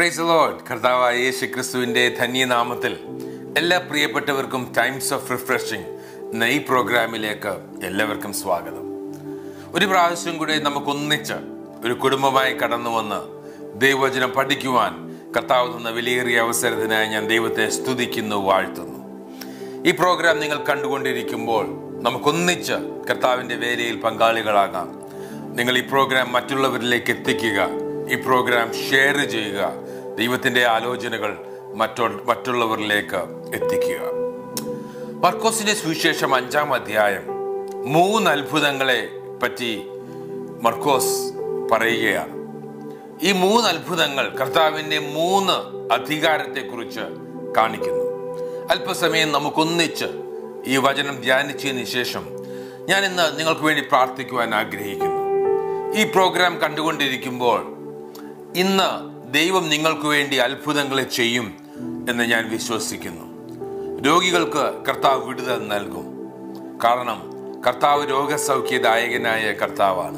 price load കർത്താവായ യേശു ക്രിസ്തുവിൻ്റെ ധന്യനാമത്തിൽ എല്ലാ പ്രിയപ്പെട്ടവർക്കും ടൈംസ് ഓഫ് റിഫ്രഷിംഗ് എന്ന ഈ പ്രോഗ്രാമിലേക്ക് എല്ലാവർക്കും സ്വാഗതം ഒരു പ്രാവശ്യം കൂടി നമുക്ക് ഒന്നിച്ച് ഒരു കുടുംബമായി കടന്നു വന്ന് ദൈവവചനം പഠിക്കുവാൻ കർത്താവ് തന്ന വിലയേറിയ അവസരത്തിനായി ഞാൻ ദൈവത്തെ സ്തുതിക്കുന്നു വാഴ്ത്തുന്നു ഈ പ്രോഗ്രാം നിങ്ങൾ കണ്ടുകൊണ്ടിരിക്കുമ്പോൾ നമുക്കൊന്നിച്ച് കർത്താവിൻ്റെ വേലയിൽ പങ്കാളികളാകാം നിങ്ങൾ ഈ പ്രോഗ്രാം മറ്റുള്ളവരിലേക്ക് എത്തിക്കുക ഈ പ്രോഗ്രാം ഷെയർ ചെയ്യുക ദൈവത്തിൻ്റെ ആലോചനകൾ മറ്റു മറ്റുള്ളവരിലേക്ക് എത്തിക്കുക മർക്കോസിന്റെ സുവിശേഷം അഞ്ചാം അധ്യായം മൂന്ന് അത്ഭുതങ്ങളെ പറ്റി മർക്കോസ് പറയുകയാണ് ഈ മൂന്ന് അത്ഭുതങ്ങൾ കർത്താവിൻ്റെ മൂന്ന് അധികാരത്തെക്കുറിച്ച് കാണിക്കുന്നു അല്പസമയം നമുക്കൊന്നിച്ച് ഈ വചനം ധ്യാനിച്ചതിന് ശേഷം ഞാൻ ഇന്ന് നിങ്ങൾക്ക് വേണ്ടി പ്രാർത്ഥിക്കുവാൻ ആഗ്രഹിക്കുന്നു ഈ പ്രോഗ്രാം കണ്ടുകൊണ്ടിരിക്കുമ്പോൾ ഇന്ന് ദൈവം നിങ്ങൾക്ക് വേണ്ടി അത്ഭുതങ്ങളെ ചെയ്യും എന്ന് ഞാൻ വിശ്വസിക്കുന്നു രോഗികൾക്ക് കർത്താവ് വിടുതൽ നൽകും കാരണം കർത്താവ് രോഗസൗഖ്യദായകനായ കർത്താവാണ്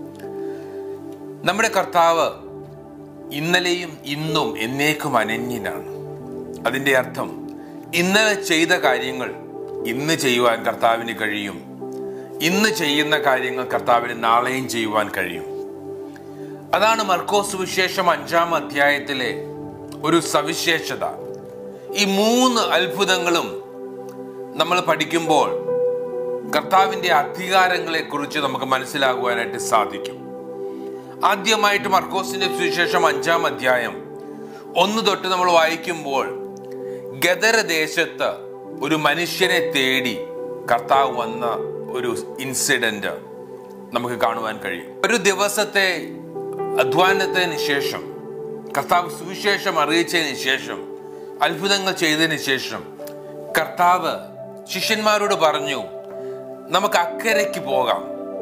നമ്മുടെ കർത്താവ് ഇന്നലെയും ഇന്നും എന്നേക്കും അനന്യനാണ് അതിൻ്റെ അർത്ഥം ഇന്നലെ ചെയ്ത കാര്യങ്ങൾ ഇന്ന് ചെയ്യുവാൻ കർത്താവിന് കഴിയും ഇന്ന് ചെയ്യുന്ന കാര്യങ്ങൾ കർത്താവിന് നാളെയും ചെയ്യുവാൻ കഴിയും അതാണ് മർക്കോസ് വിശേഷം അഞ്ചാം അധ്യായത്തിലെ ഒരു സവിശേഷത ഈ മൂന്ന് അത്ഭുതങ്ങളും നമ്മൾ പഠിക്കുമ്പോൾ കർത്താവിൻ്റെ അധികാരങ്ങളെ കുറിച്ച് നമുക്ക് മനസ്സിലാകുവാനായിട്ട് സാധിക്കും ആദ്യമായിട്ട് മർക്കോസിന്റെ സുവിശേഷം അഞ്ചാം അധ്യായം ഒന്ന് തൊട്ട് നമ്മൾ വായിക്കുമ്പോൾ ഗദര ദേശത്ത് ഒരു മനുഷ്യനെ തേടി കർത്താവ് വന്ന ഒരു ഇൻസിഡന്റ് നമുക്ക് കാണുവാൻ കഴിയും ഒരു ദിവസത്തെ അധ്വാനത്തിന് ശേഷം കർത്താവ് സുവിശേഷം അറിയിച്ചതിന് ശേഷം അത്ഭുതങ്ങൾ ചെയ്തതിന് ശേഷം കർത്താവ് ശിഷ്യന്മാരോട് പറഞ്ഞു നമുക്ക് അക്കരയ്ക്ക് പോകാം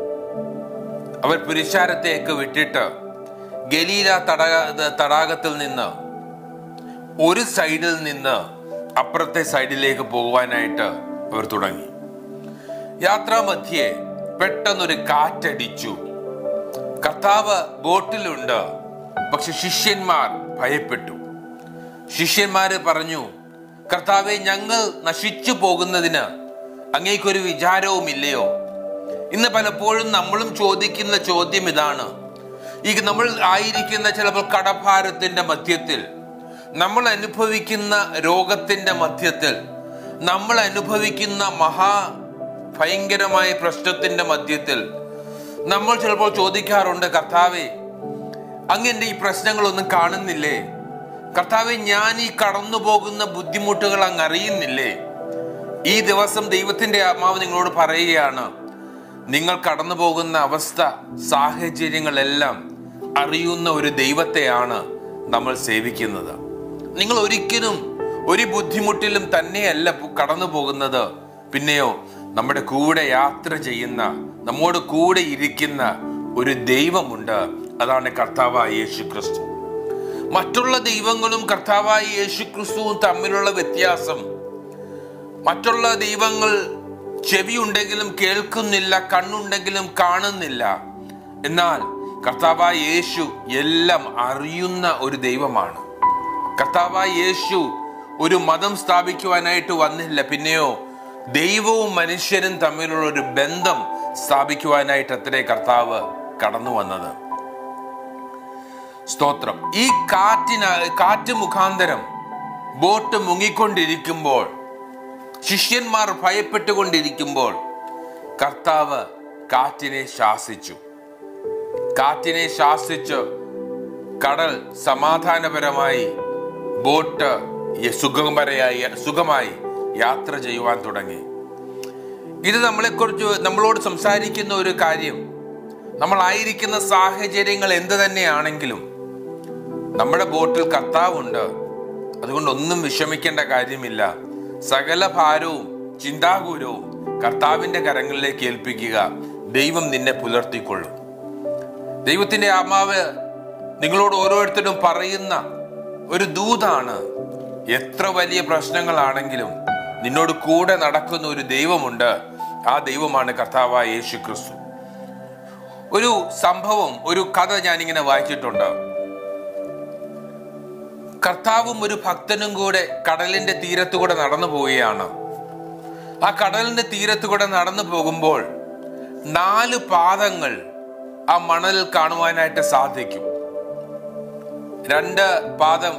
അവർ പുരുഷാരത്തേക്ക് വിട്ടിട്ട് ഗലീല തടാക തടാകത്തിൽ നിന്ന് ഒരു സൈഡിൽ നിന്ന് അപ്പുറത്തെ സൈഡിലേക്ക് പോകുവാനായിട്ട് അവർ തുടങ്ങി യാത്രാമധ്യേ പെട്ടെന്നൊരു കാറ്റടിച്ചു കർത്താവ് ബോട്ടിലുണ്ട് പക്ഷെ ശിഷ്യന്മാർ ഭയപ്പെട്ടു ശിഷ്യന്മാര് പറഞ്ഞു കർത്താവെ ഞങ്ങൾ നശിച്ചു പോകുന്നതിന് അങ്ങേക്കൊരു വിചാരവുമില്ലയോ ഇന്ന് പലപ്പോഴും നമ്മളും ചോദിക്കുന്ന ചോദ്യം ഇതാണ് ഈ നമ്മൾ ആയിരിക്കുന്ന ചിലപ്പോൾ കടഭാരത്തിന്റെ മധ്യത്തിൽ നമ്മൾ അനുഭവിക്കുന്ന രോഗത്തിന്റെ മധ്യത്തിൽ നമ്മൾ അനുഭവിക്കുന്ന മഹാ ഭയങ്കരമായ പ്രശ്നത്തിന്റെ മധ്യത്തിൽ നമ്മൾ ചിലപ്പോൾ ചോദിക്കാറുണ്ട് കർത്താവെ അങ്ങന്റെ ഈ പ്രശ്നങ്ങളൊന്നും കാണുന്നില്ലേ കർത്താവെ ഞാൻ ഈ കടന്നു പോകുന്ന ബുദ്ധിമുട്ടുകൾ അങ്ങ് അറിയുന്നില്ലേ ഈ ദിവസം ദൈവത്തിന്റെ ആത്മാവ് നിങ്ങളോട് പറയുകയാണ് നിങ്ങൾ കടന്നു പോകുന്ന അവസ്ഥ സാഹചര്യങ്ങളെല്ലാം അറിയുന്ന ഒരു ദൈവത്തെയാണ് നമ്മൾ സേവിക്കുന്നത് നിങ്ങൾ ഒരിക്കലും ഒരു ബുദ്ധിമുട്ടിലും തന്നെയല്ല കടന്നു പോകുന്നത് പിന്നെയോ നമ്മുടെ കൂടെ യാത്ര ചെയ്യുന്ന നമ്മോട് കൂടെ ഇരിക്കുന്ന ഒരു ദൈവമുണ്ട് അതാണ് കർത്താവായ യേശു ക്രിസ്തു മറ്റുള്ള ദൈവങ്ങളും കർത്താവായ യേശു ക്രിസ്തുവും തമ്മിലുള്ള വ്യത്യാസം മറ്റുള്ള ദൈവങ്ങൾ ചെവിയുണ്ടെങ്കിലും കേൾക്കുന്നില്ല കണ്ണുണ്ടെങ്കിലും കാണുന്നില്ല എന്നാൽ കർത്താവായ യേശു എല്ലാം അറിയുന്ന ഒരു ദൈവമാണ് കർത്താവായ യേശു ഒരു മതം സ്ഥാപിക്കുവാനായിട്ട് വന്നില്ല പിന്നെയോ ദൈവവും മനുഷ്യനും തമ്മിലുള്ള ഒരു ബന്ധം സ്ഥാപിക്കുവാനായിട്ട് അത്രേ കർത്താവ് കടന്നു വന്നത് സ്തോത്രം ഈ കാറ്റിന കാറ്റ് മുഖാന്തരം ബോട്ട് മുങ്ങിക്കൊണ്ടിരിക്കുമ്പോൾ ശിഷ്യന്മാർ ഭയപ്പെട്ടുകൊണ്ടിരിക്കുമ്പോൾ കർത്താവ് കാറ്റിനെ ശാസിച്ചു കാറ്റിനെ ശാസിച്ച് കടൽ സമാധാനപരമായി ബോട്ട് സുഖമരയായി സുഖമായി യാത്ര ചെയ്യുവാൻ തുടങ്ങി ഇത് നമ്മളെക്കുറിച്ച് നമ്മളോട് സംസാരിക്കുന്ന ഒരു കാര്യം നമ്മളായിരിക്കുന്ന സാഹചര്യങ്ങൾ എന്ത് തന്നെയാണെങ്കിലും നമ്മുടെ ബോട്ടിൽ കർത്താവുണ്ട് അതുകൊണ്ട് ഒന്നും വിഷമിക്കേണ്ട കാര്യമില്ല സകല ഭാരവും ചിന്താകുലവും കർത്താവിന്റെ കരങ്ങളിലേക്ക് ഏൽപ്പിക്കുക ദൈവം നിന്നെ പുലർത്തിക്കൊള്ളും ദൈവത്തിന്റെ ആത്മാവ് നിങ്ങളോട് ഓരോരുത്തരും പറയുന്ന ഒരു ദൂതാണ് എത്ര വലിയ പ്രശ്നങ്ങളാണെങ്കിലും നിന്നോട് കൂടെ നടക്കുന്ന ഒരു ദൈവമുണ്ട് ആ ദൈവമാണ് കർത്താവായ യേശു ക്രിസ്തു ഒരു സംഭവം ഒരു കഥ ഞാനിങ്ങനെ വായിച്ചിട്ടുണ്ട് കർത്താവും ഒരു ഭക്തനും കൂടെ കടലിന്റെ തീരത്തു കൂടെ നടന്നു പോവുകയാണ് ആ കടലിന്റെ തീരത്തു കൂടെ നടന്നു പോകുമ്പോൾ നാല് പാദങ്ങൾ ആ മണലിൽ കാണുവാനായിട്ട് സാധിക്കും രണ്ട് പാദം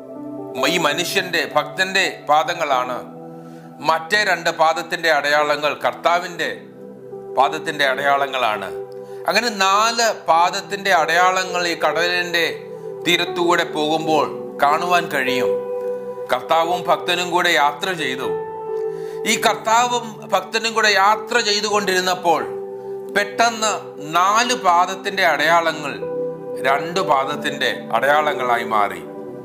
ഈ മനുഷ്യന്റെ ഭക്തന്റെ പാദങ്ങളാണ് മറ്റേ രണ്ട് പാദത്തിന്റെ അടയാളങ്ങൾ കർത്താവിന്റെ പാദത്തിന്റെ അടയാളങ്ങളാണ് അങ്ങനെ നാല് പാദത്തിന്റെ അടയാളങ്ങൾ ഈ കടലിന്റെ തീരത്തുകൂടെ പോകുമ്പോൾ കാണുവാൻ കഴിയും കർത്താവും ഭക്തനും കൂടെ യാത്ര ചെയ്തു ഈ കർത്താവും ഭക്തനും കൂടെ യാത്ര ചെയ്തുകൊണ്ടിരുന്നപ്പോൾ പെട്ടെന്ന് നാല് പാദത്തിന്റെ അടയാളങ്ങൾ രണ്ട് പാദത്തിന്റെ അടയാളങ്ങളായി മാറി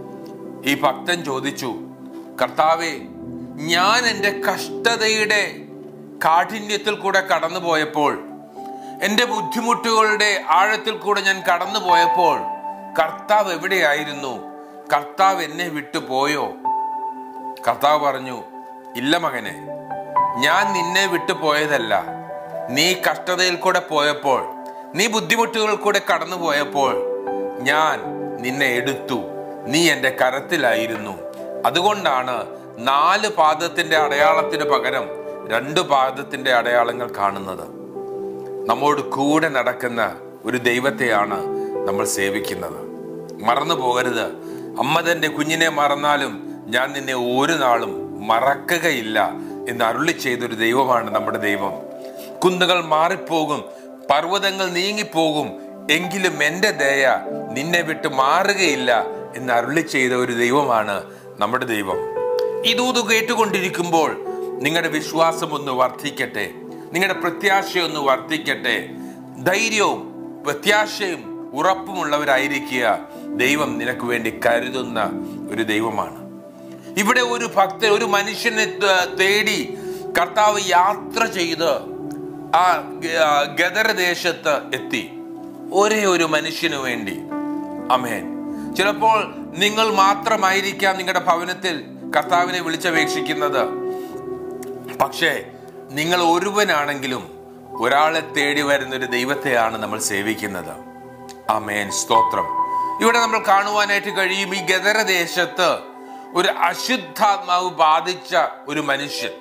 ഈ ഭക്തൻ ചോദിച്ചു കർത്താവെ ഞാൻ എൻ്റെ കഷ്ടതയുടെ കാഠിന്യത്തിൽ കൂടെ കടന്നു പോയപ്പോൾ എൻ്റെ ബുദ്ധിമുട്ടുകളുടെ ആഴത്തിൽ കൂടെ ഞാൻ കടന്നു പോയപ്പോൾ കർത്താവ് എവിടെയായിരുന്നു കർത്താവ് എന്നെ വിട്ടു പോയോ കർത്താവ് പറഞ്ഞു ഇല്ല മകനെ ഞാൻ നിന്നെ വിട്ടു പോയതല്ല നീ കഷ്ടതയിൽ കൂടെ പോയപ്പോൾ നീ ബുദ്ധിമുട്ടുകൾ കൂടെ കടന്നു പോയപ്പോൾ ഞാൻ നിന്നെ എടുത്തു നീ എൻ്റെ കരത്തിലായിരുന്നു അതുകൊണ്ടാണ് നാല് പാദത്തിന്റെ അടയാളത്തിന് പകരം രണ്ട് പാദത്തിന്റെ അടയാളങ്ങൾ കാണുന്നത് നമ്മോട് കൂടെ നടക്കുന്ന ഒരു ദൈവത്തെയാണ് നമ്മൾ സേവിക്കുന്നത് മറന്നു പോകരുത് അമ്മ തന്റെ കുഞ്ഞിനെ മറന്നാലും ഞാൻ നിന്നെ ഒരു നാളും മറക്കുകയില്ല എന്ന് അരുളി ചെയ്തൊരു ദൈവമാണ് നമ്മുടെ ദൈവം കുന്നുകൾ മാറിപ്പോകും പർവ്വതങ്ങൾ നീങ്ങിപ്പോകും എങ്കിലും എൻ്റെ ദയ നിന്നെ വിട്ട് മാറുകയില്ല എന്ന് അരുളി ചെയ്ത ഒരു ദൈവമാണ് നമ്മുടെ ദൈവം ഇതൂത് കേട്ടുകൊണ്ടിരിക്കുമ്പോൾ നിങ്ങളുടെ വിശ്വാസം ഒന്ന് വർദ്ധിക്കട്ടെ നിങ്ങളുടെ പ്രത്യാശ ഒന്ന് വർദ്ധിക്കട്ടെ ധൈര്യവും പ്രത്യാശയും ഉറപ്പുമുള്ളവരായിരിക്കുക ദൈവം നിനക്ക് വേണ്ടി കരുതുന്ന ഒരു ദൈവമാണ് ഇവിടെ ഒരു ഭക്തൻ ഒരു മനുഷ്യനെ ത- തേടി കർത്താവ് യാത്ര ചെയ്ത് ആ ഗ- ആ ഗദരദേശത്ത് എത്തി ഒരേ ഒരു മനുഷ്യന് വേണ്ടി അമേൻ ചിലപ്പോൾ നിങ്ങൾ മാത്രമായിരിക്കാം നിങ്ങളുടെ ഭവനത്തിൽ കർത്താവിനെ വിളിച്ചപേക്ഷിക്കുന്നത് പക്ഷേ നിങ്ങൾ ഒരുവനാണെങ്കിലും ഒരാളെ തേടി വരുന്ന ഒരു ദൈവത്തെയാണ് നമ്മൾ സേവിക്കുന്നത് അമേൻ സ്തോത്രം ഇവിടെ നമ്മൾ കാണുവാനായിട്ട് കഴിയും ഈ ഗദരദേശത്ത് ഒരു അശുദ്ധാത്മാവ് ബാധിച്ച ഒരു മനുഷ്യൻ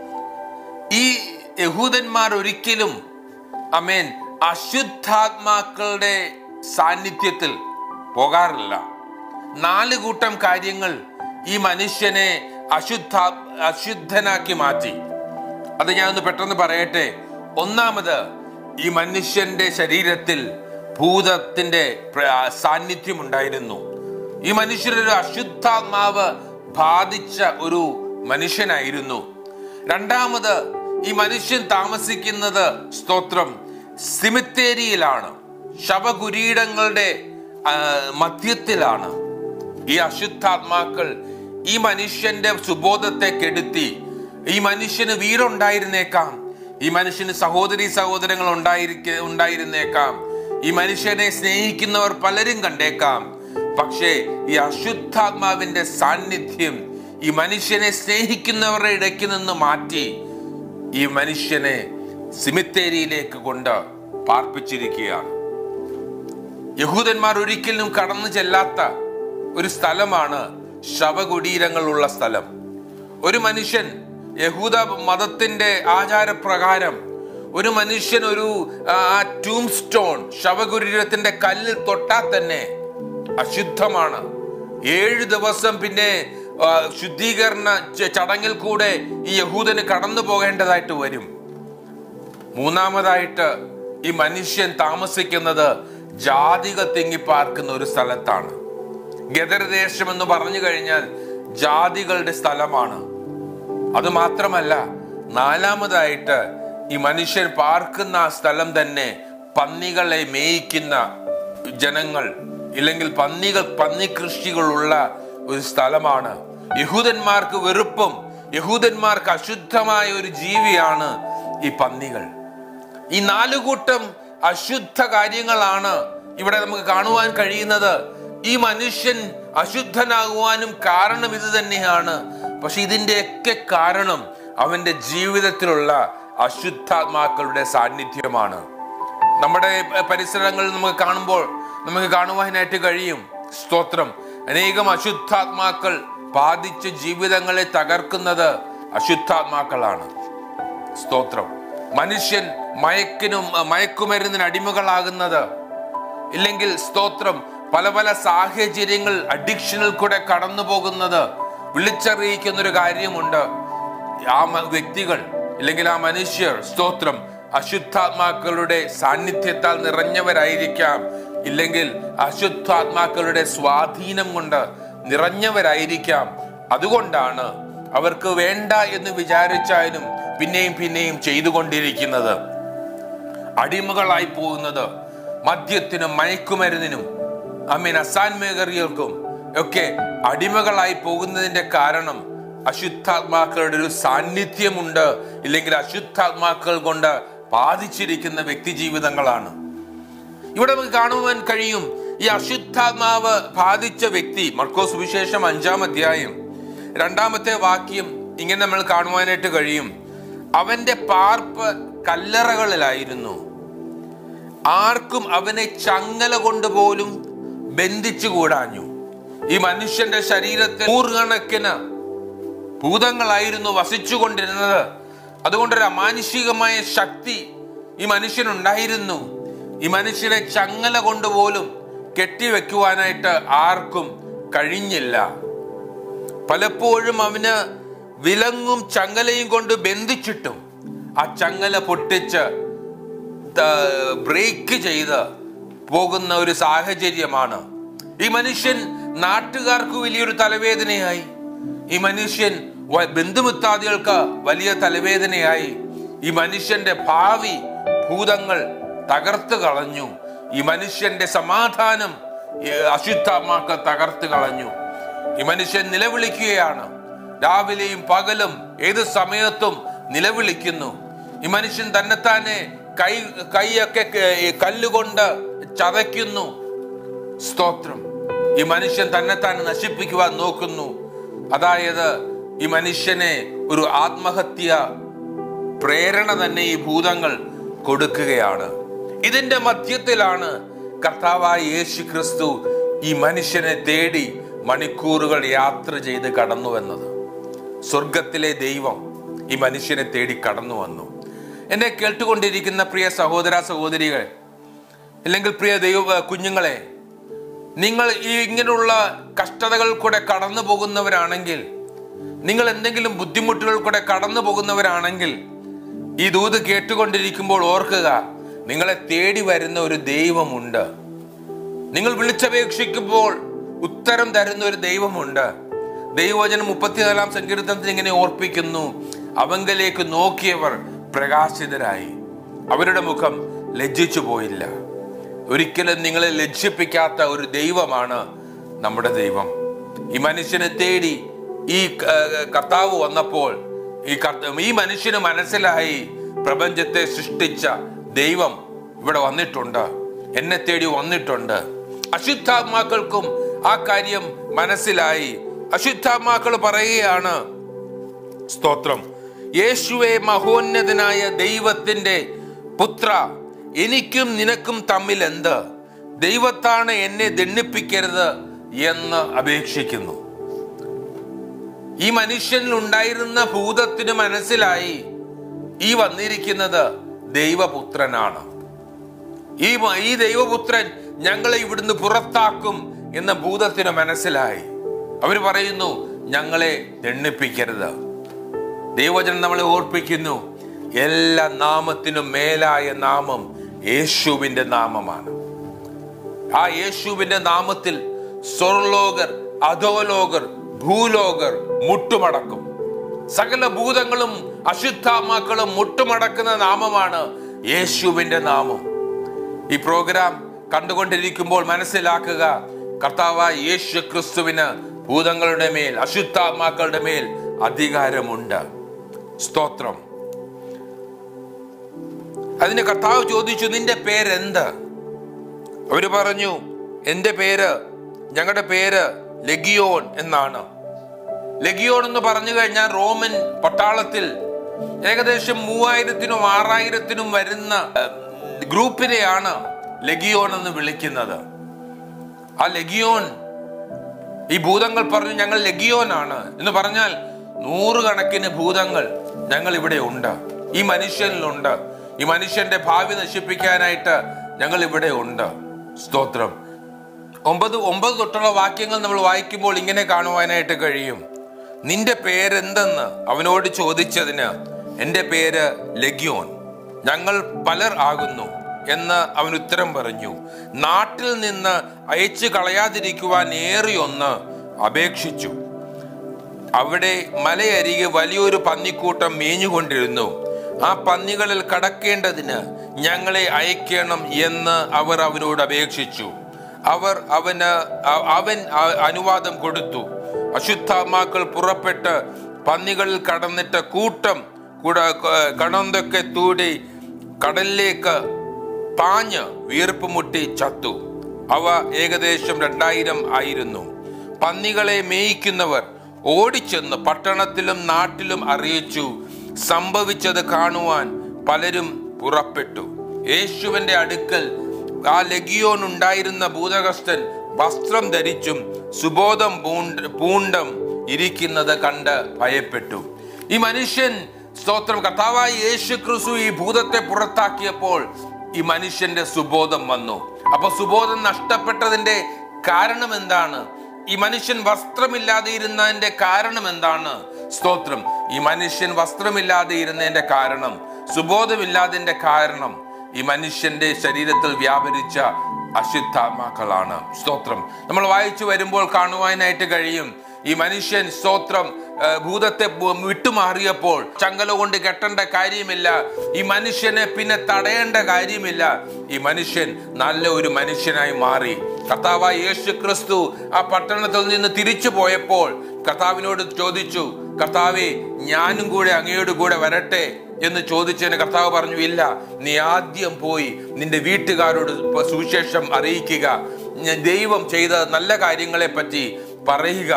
ഈ യഹൂദന്മാർ ഒരിക്കലും അമേൻ അശുദ്ധാത്മാക്കളുടെ സാന്നിധ്യത്തിൽ പോകാറില്ല നാല് കൂട്ടം കാര്യങ്ങൾ ഈ മനുഷ്യനെ അശുദ്ധ അശുദ്ധനാക്കി മാറ്റി അത് ഞാൻ ഒന്ന് പെട്ടെന്ന് പറയട്ടെ ഒന്നാമത് ഈ മനുഷ്യന്റെ ശരീരത്തിൽ ഭൂതത്തിന്റെ പ്ര- സാന്നിധ്യം ഉണ്ടായിരുന്നു ഈ മനുഷ്യരൊരു അശുദ്ധാത്മാവ് ബാധിച്ച ഒരു മനുഷ്യനായിരുന്നു രണ്ടാമത് ഈ മനുഷ്യൻ താമസിക്കുന്നത് സ്തോത്രം സിമിത്തേരിയിലാണ് ശവകുരീടങ്ങളുടെ ആ, മധ്യത്തിലാണ് ഈ അശുദ്ധാത്മാക്കൾ ഈ മനുഷ്യന്റെ സുബോധത്തെ കെടുത്തി ഈ മനുഷ്യന് വീടുണ്ടായിരുന്നേക്കാം ഈ മനുഷ്യന് സഹോദരി സഹോദരങ്ങൾ ഉണ്ടായിരിക്ക ഉണ്ടായിരുന്നേക്കാം ഈ മനുഷ്യനെ സ്നേഹിക്കുന്നവർ പലരും കണ്ടേക്കാം പക്ഷേ ഈ അശുദ്ധാത്മാവിന്റെ സാന്നിധ്യം ഈ മനുഷ്യനെ സ്നേഹിക്കുന്നവരുടെ ഇടയ്ക്ക് നിന്ന് മാറ്റി ഈ മനുഷ്യനെ സിമിത്തേരിയിലേക്ക് കൊണ്ട് പാർപ്പിച്ചിരിക്കുകയാണ് യഹൂദന്മാർ ഒരിക്കലും കടന്നു ചെല്ലാത്ത ഒരു സ്ഥലമാണ് ശവകുടീരങ്ങളുള്ള സ്ഥലം ഒരു മനുഷ്യൻ യഹൂദ മതത്തിന്റെ ആചാരപ്രകാരം ഒരു മനുഷ്യൻ ഒരു ആ ടൂം സ്റ്റോൺ ശവകുടീരത്തിന്റെ കല്ലിൽ തൊട്ടാൽ തന്നെ അശുദ്ധമാണ് ഏഴ് ദിവസം പിന്നെ ആ, ശുദ്ധീകരണ ച- ചടങ്ങിൽ കൂടെ ഈ യഹൂദന് കടന്നു പോകേണ്ടതായിട്ട് വരും മൂന്നാമതായിട്ട് ഈ മനുഷ്യൻ താമസിക്കുന്നത് ജാതികൾ തിങ്ങിപ്പാർക്കുന്ന ഒരു സ്ഥലത്താണ് ഗദർദേശം എന്ന് പറഞ്ഞു കഴിഞ്ഞാൽ ജാതികളുടെ സ്ഥലമാണ് അത് മാത്രമല്ല നാലാമതായിട്ട് ഈ മനുഷ്യൻ പാർക്കുന്ന ആ സ്ഥലം തന്നെ പന്നികളെ മേയിക്കുന്ന ജനങ്ങൾ ഇല്ലെങ്കിൽ പന്നികൾ പന്നികൃഷികളുള്ള ഒരു സ്ഥലമാണ് യഹൂദന്മാർക്ക് വെറുപ്പും യഹൂദന്മാർക്ക് അശുദ്ധമായ ഒരു ജീവിയാണ് ഈ പന്നികൾ ഈ നാലു കൂട്ടം അശുദ്ധ കാര്യങ്ങളാണ് ഇവിടെ നമുക്ക് കാണുവാൻ കഴിയുന്നത് ഈ മനുഷ്യൻ അശുദ്ധനാകുവാനും കാരണം ഇത് തന്നെയാണ് പക്ഷെ ഇതിൻ്റെയൊക്കെ കാരണം അവന്റെ ജീവിതത്തിലുള്ള അശുദ്ധാത്മാക്കളുടെ സാന്നിധ്യമാണ് നമ്മുടെ പരിസരങ്ങളിൽ നമുക്ക് കാണുമ്പോൾ നമുക്ക് കാണുവാനായിട്ട് കഴിയും സ്തോത്രം അനേകം അശുദ്ധാത്മാക്കൾ ബാധിച്ച ജീവിതങ്ങളെ തകർക്കുന്നത് അശുദ്ധാത്മാക്കളാണ് സ്തോത്രം മനുഷ്യൻ മയക്കിനും മയക്കുമരുന്നിന് അടിമകളാകുന്നത് ഇല്ലെങ്കിൽ സ്തോത്രം പല പല സാഹചര്യങ്ങൾ അഡിക്ഷനിൽ കൂടെ കടന്നു പോകുന്നത് വിളിച്ചറിയിക്കുന്ന ഒരു കാര്യമുണ്ട് ആ മ- വ്യക്തികൾ ഇല്ലെങ്കിൽ ആ മനുഷ്യർ സ്തോത്രം അശുദ്ധാത്മാക്കളുടെ സാന്നിധ്യത്താൽ നിറഞ്ഞവരായിരിക്കാം ഇല്ലെങ്കിൽ അശുദ്ധാത്മാക്കളുടെ സ്വാധീനം കൊണ്ട് നിറഞ്ഞവരായിരിക്കാം അതുകൊണ്ടാണ് അവർക്ക് വേണ്ട എന്ന് വിചാരിച്ചാലും പിന്നെയും പിന്നെയും ചെയ്തുകൊണ്ടിരിക്കുന്നത് അടിമകളായി പോകുന്നത് മദ്യത്തിനും മയക്കുമരുന്നിനും അമീൻ അസാൻമേഖറിയർക്കും ഒക്കെ അടിമകളായി പോകുന്നതിന്റെ കാരണം അശുദ്ധാത്മാക്കളുടെ ഒരു സാന്നിധ്യമുണ്ട് ഇല്ലെങ്കിൽ അശുദ്ധാത്മാക്കൾ കൊണ്ട് ബാധിച്ചിരിക്കുന്ന വ്യക്തി ജീവിതങ്ങളാണ് ഇവിടെ നമുക്ക് കാണുവാൻ കഴിയും ഈ അശുദ്ധാത്മാവ് ബാധിച്ച വ്യക്തി മർക്കോസ് വിശേഷം അഞ്ചാം അധ്യായം രണ്ടാമത്തെ വാക്യം ഇങ്ങനെ നമ്മൾ കാണുവാനായിട്ട് കഴിയും അവന്റെ പാർപ്പ് കല്ലറകളിലായിരുന്നു ആർക്കും അവനെ ചങ്ങല കൊണ്ട് പോലും ബന്ധിച്ചു കൂടാഞ്ഞു ഈ മനുഷ്യന്റെ ശരീരത്തിൽ നൂറുകണക്കിന് ഭൂതങ്ങളായിരുന്നു വസിച്ചുകൊണ്ടിരുന്നത് അതുകൊണ്ടൊരു അമാനുഷികമായ ശക്തി ഈ മനുഷ്യനുണ്ടായിരുന്നു ഈ മനുഷ്യനെ ചങ്ങല കൊണ്ടുപോലും കെട്ടിവെക്കുവാനായിട്ട് ആർക്കും കഴിഞ്ഞില്ല പലപ്പോഴും അവന് വിലങ്ങും ചങ്ങലയും കൊണ്ട് ബന്ധിച്ചിട്ടും ആ ചങ്ങല പൊട്ടിച്ച് ബ്രേക്ക് ചെയ്ത് പോകുന്ന ഒരു സാഹചര്യമാണ് ഈ മനുഷ്യൻ നാട്ടുകാർക്ക് വലിയൊരു തലവേദനയായി ഈ മനുഷ്യൻ വ- ബന്ധുമിത്താദികൾക്ക് വലിയ തലവേദനയായി ഈ മനുഷ്യന്റെ ഭാവി ഭൂതങ്ങൾ തകർത്ത് കളഞ്ഞു ഈ മനുഷ്യന്റെ സമാധാനം ഈ അശുദ്ധാത്മാക്കൾ തകർത്ത് കളഞ്ഞു ഈ മനുഷ്യൻ നിലവിളിക്കുകയാണ് രാവിലെയും പകലും ഏത് സമയത്തും നിലവിളിക്കുന്നു ഈ മനുഷ്യൻ തന്നെത്താനെ കൈ കൈയൊക്കെ ക- ഈ കല്ലുകൊണ്ട് ചതയ്ക്കുന്നു സ്തോത്രം ഈ മനുഷ്യൻ തന്നെത്താൻ നശിപ്പിക്കുവാൻ നോക്കുന്നു അതായത് ഈ മനുഷ്യനെ ഒരു ആത്മഹത്യ പ്രേരണ തന്നെ ഈ ഭൂതങ്ങൾ കൊടുക്കുകയാണ് ഇതിന്റെ മധ്യത്തിലാണ് കർത്താവായ യേശു ക്രിസ്തു ഈ മനുഷ്യനെ തേടി മണിക്കൂറുകൾ യാത്ര ചെയ്ത് കടന്നു വന്നത് സ്വർഗത്തിലെ ദൈവം ഈ മനുഷ്യനെ തേടി കടന്നു വന്നു എന്നെ കേട്ടുകൊണ്ടിരിക്കുന്ന പ്രിയ സഹോദര സഹോദരികൾ അല്ലെങ്കിൽ പ്രിയ ദൈവ കുഞ്ഞുങ്ങളെ നിങ്ങൾ ഈ ഇങ്ങനെയുള്ള കഷ്ടതകൾ കൂടെ കടന്നു പോകുന്നവരാണെങ്കിൽ നിങ്ങൾ എന്തെങ്കിലും ബുദ്ധിമുട്ടുകൾ കൂടെ കടന്നു പോകുന്നവരാണെങ്കിൽ ഈ ദൂത് കേട്ടുകൊണ്ടിരിക്കുമ്പോൾ ഓർക്കുക നിങ്ങളെ തേടി വരുന്ന ഒരു ദൈവമുണ്ട് നിങ്ങൾ വിളിച്ചപേക്ഷിക്കുമ്പോൾ ഉത്തരം തരുന്ന ഒരു ദൈവമുണ്ട് ദൈവവചനം മുപ്പത്തിനാലാം സങ്കീർത്തനത്തിൽ ഇങ്ങനെ ഓർപ്പിക്കുന്നു അവങ്കലേക്ക് നോക്കിയവർ പ്രകാശിതരായി അവരുടെ മുഖം ലജ്ജിച്ചു പോയില്ല ഒരിക്കലും നിങ്ങളെ ലജ്ജിപ്പിക്കാത്ത ഒരു ദൈവമാണ് നമ്മുടെ ദൈവം ഈ മനുഷ്യനെ തേടി ഈ ക- കർത്താവ് വന്നപ്പോൾ ഈ കർത്ത- ഈ മനുഷ്യന് മനസ്സിലായി പ്രപഞ്ചത്തെ സൃഷ്ടിച്ച ദൈവം ഇവിടെ വന്നിട്ടുണ്ട് എന്നെ തേടി വന്നിട്ടുണ്ട് അശുദ്ധാത്മാക്കൾക്കും ആ കാര്യം മനസ്സിലായി അശുദ്ധാത്മാക്കൾ പറയുകയാണ് സ്തോത്രം യേശുവെ മഹോന്നതനായ ദൈവത്തിന്റെ പുത്ര എനിക്കും നിനക്കും തമ്മിൽ എന്ത് ദൈവത്താണ് എന്നെ ദണ്ണിപ്പിക്കരുത് എന്ന് അപേക്ഷിക്കുന്നു ഈ മനുഷ്യനിൽ ഉണ്ടായിരുന്ന ഭൂതത്തിന് മനസ്സിലായി ഈ വന്നിരിക്കുന്നത് ദൈവപുത്രനാണ് ഈ മ- ഈ ദൈവപുത്രൻ ഞങ്ങളെ ഇവിടുന്ന് പുറത്താക്കും എന്ന ഭൂതത്തിന് മനസ്സിലായി അവർ പറയുന്നു ഞങ്ങളെ ദണ്ണിപ്പിക്കരുത് ദൈവജനം നമ്മളെ ഓർപ്പിക്കുന്നു എല്ലാ നാമത്തിനും മേലായ നാമം യേശുവിന്റെ നാമമാണ് ആ യേശുവിന്റെ നാമത്തിൽ സ്വർലോകർ അധോലോകർ ഭൂലോകർ മുട്ടുമടക്കും സകല ഭൂതങ്ങളും അശുദ്ധാത്മാക്കളും മുട്ടുമടക്കുന്ന നാമമാണ് യേശുവിന്റെ നാമം ഈ പ്രോഗ്രാം കണ്ടുകൊണ്ടിരിക്കുമ്പോൾ മനസ്സിലാക്കുക കർത്താവായ യേശു ക്രിസ്തുവിന് ഭൂതങ്ങളുടെ മേൽ അശുദ്ധാത്മാക്കളുടെ മേൽ അധികാരമുണ്ട് സ്തോത്രം അതിന് കർത്താവ് ചോദിച്ചു നിന്റെ പേരെന്ത് അവര് പറഞ്ഞു എന്റെ പേര് ഞങ്ങളുടെ പേര് ലഗിയോൺ എന്നാണ് ലഗിയോൺ എന്ന് പറഞ്ഞു കഴിഞ്ഞാൽ റോമൻ പട്ടാളത്തിൽ ഏകദേശം മൂവായിരത്തിനും ആറായിരത്തിനും വരുന്ന ഏർ, ഗ്രൂപ്പിനെയാണ് ലഗിയോൺ എന്ന് വിളിക്കുന്നത് ആ ലഗിയോൺ ഈ ഭൂതങ്ങൾ പറഞ്ഞു ഞങ്ങൾ ലഗിയോനാണ് എന്ന് പറഞ്ഞാൽ നൂറുകണക്കിന് ഭൂതങ്ങൾ ഞങ്ങൾ ഇവിടെ ഉണ്ട് ഈ മനുഷ്യനിലുണ്ട് ഈ മനുഷ്യന്റെ ഭാവി നശിപ്പിക്കാനായിട്ട് ഞങ്ങൾ ഇവിടെ ഉണ്ട് സ്തോത്രം ഒമ്പത് ഒമ്പത് തൊട്ടുള്ള വാക്യങ്ങൾ നമ്മൾ വായിക്കുമ്പോൾ ഇങ്ങനെ കാണുവാനായിട്ട് കഴിയും നിന്റെ പേരെന്തെന്ന് അവനോട് ചോദിച്ചതിന് എൻ്റെ പേര് ലഗ്യോൻ ഞങ്ങൾ പലർ ആകുന്നു എന്ന് അവൻ ഉത്തരം പറഞ്ഞു നാട്ടിൽ നിന്ന് അയച്ചു കളയാതിരിക്കുവാൻ ഏറിയൊന്ന് അപേക്ഷിച്ചു അവിടെ മലയരികെ വലിയൊരു പന്നിക്കൂട്ടം മേഞ്ഞുകൊണ്ടിരുന്നു ആ പന്നികളിൽ കടക്കേണ്ടതിന് ഞങ്ങളെ അയക്കണം എന്ന് അവർ അവനോട് അപേക്ഷിച്ചു അവർ അവന് അ- അവൻ അ- അനുവാദം കൊടുത്തു അശുദ്ധാത്മാക്കൾ പുറപ്പെട്ട് പന്നികളിൽ കടന്നിട്ട് കൂട്ടം കൂട കണന്തൊക്കെ തൂടി കടലിലേക്ക് പാഞ്ഞ് വീർപ്പ് മുട്ടി ചത്തു അവ ഏകദേശം രണ്ടായിരം ആയിരുന്നു പന്നികളെ മേയിക്കുന്നവർ ഓടിച്ചെന്ന് പട്ടണത്തിലും നാട്ടിലും അറിയിച്ചു സംഭവിച്ചത് കാണുവാൻ പലരും പുറപ്പെട്ടു യേശുവിന്റെ അടുക്കൽ ആ ലഗിയോൻ ഉണ്ടായിരുന്ന ഭൂതകസ്ഥൻ വസ്ത്രം ധരിച്ചും സുബോധം പൂണ്ട് പൂണ്ടം ഇരിക്കുന്നത് കണ്ട് ഭയപ്പെട്ടു ഈ മനുഷ്യൻ സ്തോത്രം കർത്താവായ യേശു ക്രിസ്തു ഈ ഭൂതത്തെ പുറത്താക്കിയപ്പോൾ ഈ മനുഷ്യന്റെ സുബോധം വന്നു അപ്പൊ സുബോധം നഷ്ടപ്പെട്ടതിന്റെ കാരണം എന്താണ് ഈ മനുഷ്യൻ വസ്ത്രമില്ലാതെ ഇരുന്നതിന്റെ കാരണം എന്താണ് സ്തോത്രം ഈ മനുഷ്യൻ വസ്ത്രമില്ലാതെ ഇരുന്നതിന്റെ കാരണം സുബോധമില്ലാതിന്റെ കാരണം ഈ മനുഷ്യന്റെ ശരീരത്തിൽ വ്യാപരിച്ച അശുദ്ധാത്മാക്കളാണ് സ്തോത്രം നമ്മൾ വായിച്ചു വരുമ്പോൾ കാണുവാനായിട്ട് കഴിയും ഈ മനുഷ്യൻ സ്തോത്രം ആ, ഭൂതത്തെ ബു- വിട്ടുമാറിയപ്പോൾ ചങ്ങല കൊണ്ട് കെട്ടേണ്ട കാര്യമില്ല ഈ മനുഷ്യനെ പിന്നെ തടയേണ്ട കാര്യമില്ല ഈ മനുഷ്യൻ നല്ല ഒരു മനുഷ്യനായി മാറി കർത്താവായ യേശു ക്രിസ്തു ആ പട്ടണത്തിൽ നിന്ന് തിരിച്ചു പോയപ്പോൾ കർത്താവിനോട് ചോദിച്ചു കർത്താവെ ഞാനും കൂടെ അങ്ങയോട് കൂടെ വരട്ടെ എന്ന് ചോദിച്ചതിന് കർത്താവ് പറഞ്ഞു ഇല്ല നീ ആദ്യം പോയി നിന്റെ വീട്ടുകാരോട് പ- സുവിശേഷം അറിയിക്കുക ഞാൻ ദൈവം ചെയ്ത നല്ല കാര്യങ്ങളെ പറ്റി പറയുക